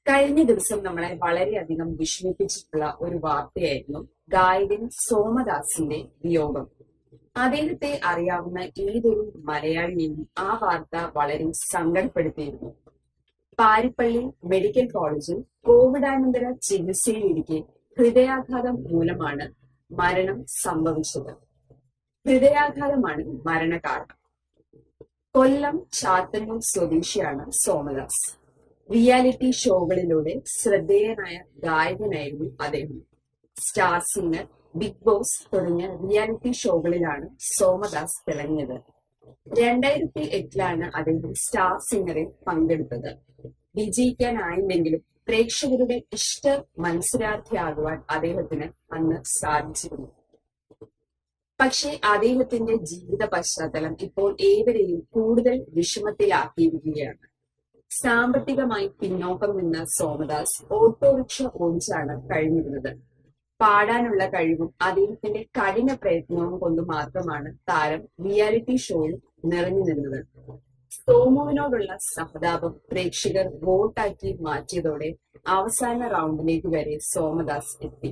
കഴിഞ്ഞ ദിവസം നമ്മളെ വളരെയധികം വിഷമിപ്പിച്ചിട്ടുള്ള ഒരു വാർത്തയായിരുന്നു ഗായകൻ സോമദാസിന്റെ വിയോഗം അദ്ദേഹത്തെ അറിയാവുന്ന ഏതൊരു മലയാളിയെയും ആ വാർത്ത വളരെ സങ്കടപ്പെടുത്തിയിരുന്നു പാരിപ്പള്ളി മെഡിക്കൽ കോളേജിൽ കോവിഡാനന്തര ചികിത്സയിലിരിക്കെ ഹൃദയാഘാതം മൂലമാണ് മരണം സംഭവിച്ചത് ഹൃദയാഘാതമാണ് മരണകാരണം കൊല്ലം ചാത്തന്നൂർ സ്വദേശിയാണ് സോമദാസ് റിയാലിറ്റി ഷോകളിലൂടെ ശ്രദ്ധേയനായ ഗായകനായിരുന്നു അദ്ദേഹം സ്റ്റാർ സിംഗർ ബിഗ് ബോസ് തുടങ്ങിയ റിയാലിറ്റി ഷോകളിലാണ് സോമദാസ് തിളങ്ങിയത് രണ്ടായിരത്തി എട്ടിലാണ് അദ്ദേഹം സ്റ്റാർ സിംഗറിൽ പങ്കെടുത്തത് വിജയിക്കാനായില്ലെങ്കിലും പ്രേക്ഷകരുടെ ഇഷ്ട മത്സരാർത്ഥിയാകുവാൻ അദ്ദേഹത്തിന് അന്ന് സാധിച്ചിരുന്നു പക്ഷേ അദ്ദേഹത്തിന്റെ ജീവിത പശ്ചാത്തലം ഇപ്പോൾ ഏവരെയും കൂടുതൽ വിഷമത്തിലാക്കിയിരിക്കുകയാണ് സാമ്പത്തികമായി പിന്നോക്കം നിന്ന സോമദാസ് ഓട്ടോറിക്ഷ ഓടിച്ചാണ് കഴിഞ്ഞിരുന്നത് പാടാനുള്ള കഴിവും അദ്ദേഹത്തിന്റെ കഠിന പ്രയത്നവും കൊണ്ട് മാത്രമാണ് താരം റിയാലിറ്റി ഷോയിൽ നിറഞ്ഞു നിന്നത് സോമുവിനോടുള്ള സഹതാപം പ്രേക്ഷകർ വോട്ടാക്കി മാറ്റിയതോടെ അവസാന റൗണ്ടിലേക്ക് വരെ സോമദാസ് എത്തി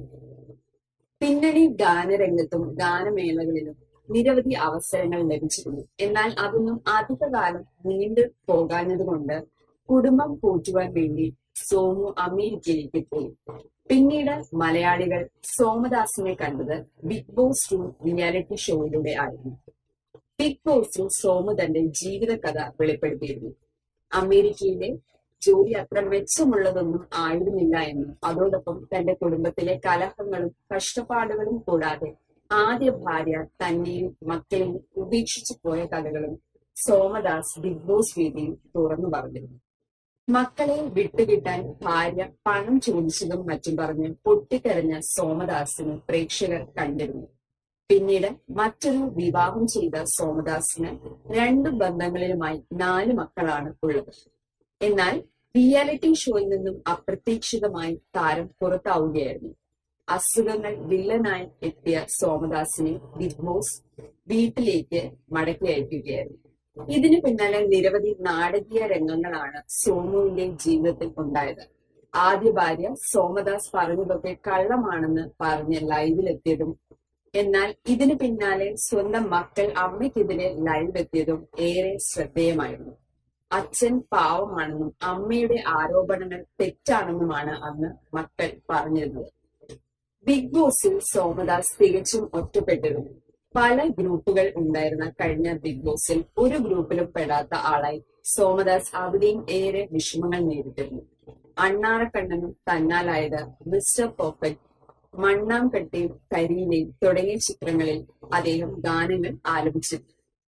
പിന്നണി ഗാനരംഗത്തും ഗാനമേളകളിലും നിരവധി അവസരങ്ങൾ ലഭിച്ചിരുന്നു എന്നാൽ അതൊന്നും അധികകാലം നീണ്ടു പോകാഞ്ഞതുകൊണ്ട് കുടുംബം പോറ്റുവാൻ വേണ്ടി സോമു അമേരിക്കയിലേക്ക് പോയി പിന്നീട് മലയാളികൾ സോമദാസിനെ കണ്ടത് ബിഗ് ബോസ് ടു റിയാലിറ്റി ഷോയിലൂടെ ആയിരുന്നു ബിഗ് ബോസിൽ സോമു തന്റെ ജീവിതകഥ വെളിപ്പെടുത്തിയിരുന്നു അമേരിക്കയിലെ ജോലി അത്ര മെച്ചമുള്ളതൊന്നും ആയിരുന്നില്ല എന്നും അതോടൊപ്പം തന്റെ കുടുംബത്തിലെ കലഹങ്ങളും കഷ്ടപ്പാടുകളും കൂടാതെ ആദ്യ ഭാര്യ തന്നെയും മക്കളെയും ഉപേക്ഷിച്ചു പോയ കഥകളും സോമദാസ് ബിഗ് ബോസ് വേദിയിൽ തുറന്നു പറഞ്ഞിരുന്നു മക്കളെ വിട്ടുകിട്ടാൻ ഭാര്യ പണം ചോദിച്ചതും മറ്റും പറഞ്ഞ് പൊട്ടിക്കരഞ്ഞ സോമദാസിന് പ്രേക്ഷകർ കണ്ടിരുന്നു പിന്നീട് മറ്റൊരു വിവാഹം ചെയ്ത സോമദാസിന് രണ്ട് ബന്ധങ്ങളിലുമായി നാല് മക്കളാണ് ഉള്ളത് എന്നാൽ റിയാലിറ്റി ഷോയിൽ നിന്നും അപ്രതീക്ഷിതമായി താരം പുറത്താവുകയായിരുന്നു അസുഖങ്ങൾ വില്ലനായി എത്തിയ സോമദാസിനെ ബിഗ് ബോസ് വീട്ടിലേക്ക് മടക്കി അയക്കുകയായിരുന്നു ഇതിനു പിന്നാലെ നിരവധി നാടകീയ രംഗങ്ങളാണ് സോമുവിന്റെ ജീവിതത്തിൽ ഉണ്ടായത് ആദ്യ ഭാര്യ സോമദാസ് പറഞ്ഞതൊക്കെ കള്ളമാണെന്ന് പറഞ്ഞ് ലൈവിലെത്തിയതും എന്നാൽ ഇതിനു പിന്നാലെ സ്വന്തം മക്കൾ അമ്മയ്ക്കെതിരെ ലൈവ് എത്തിയതും ഏറെ ശ്രദ്ധേയമായിരുന്നു അച്ഛൻ പാവമാണെന്നും അമ്മയുടെ ആരോപണങ്ങൾ തെറ്റാണെന്നുമാണ് അന്ന് മക്കൾ പറഞ്ഞിരുന്നത് ബിഗ് ബോസിൽ സോമദാസ് തികച്ചും ഒറ്റപ്പെട്ടിരുന്നു പല ഗ്രൂപ്പുകൾ ഉണ്ടായിരുന്ന കഴിഞ്ഞ ബിഗ് ബോസിൽ ഒരു ഗ്രൂപ്പിലും പെടാത്ത ആളായി സോമദാസ് അവിടെയും ഏറെ വിഷമങ്ങൾ നേരിട്ടിരുന്നു അണ്ണാറക്കണ്ണനും തന്നാലായത് മിസ്റ്റർ പെർഫെക്റ്റ് മണ്ണാംകട്ടയും കരിയിലെയും തുടങ്ങിയ ചിത്രങ്ങളിൽ അദ്ദേഹം ഗാനങ്ങൾ ആലപിച്ചിരുന്നു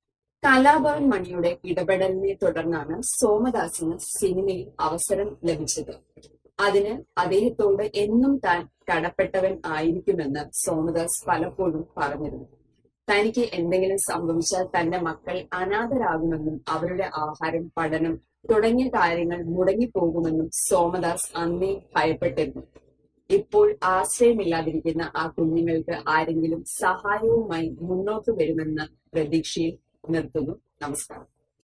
കലാഭവൻ മണിയുടെ ഇടപെടലിനെ തുടർന്നാണ് സോമദാസിന് സിനിമയിൽ അവസരം ലഭിച്ചത് അതിന് അദ്ദേഹത്തോട് എന്നും താൻ കടപ്പെട്ടവൻ ആയിരിക്കുമെന്ന് സോമദാസ് പലപ്പോഴും പറഞ്ഞിരുന്നു തനിക്ക് എന്തെങ്കിലും സംഭവിച്ചാൽ തന്റെ മക്കൾ അനാഥരാകുമെന്നും അവരുടെ ആഹാരം പഠനം തുടങ്ങിയ കാര്യങ്ങൾ മുടങ്ങിപ്പോകുമെന്നും സോമദാസ് അന്നേ ഭയപ്പെട്ടിരുന്നു ഇപ്പോൾ ആശ്രയമില്ലാതിരിക്കുന്ന ആ കുഞ്ഞുങ്ങൾക്ക് ആരെങ്കിലും സഹായവുമായി മുന്നോട്ട് വരുമെന്ന പ്രതീക്ഷയിൽ നിർത്തുന്നു നമസ്കാരം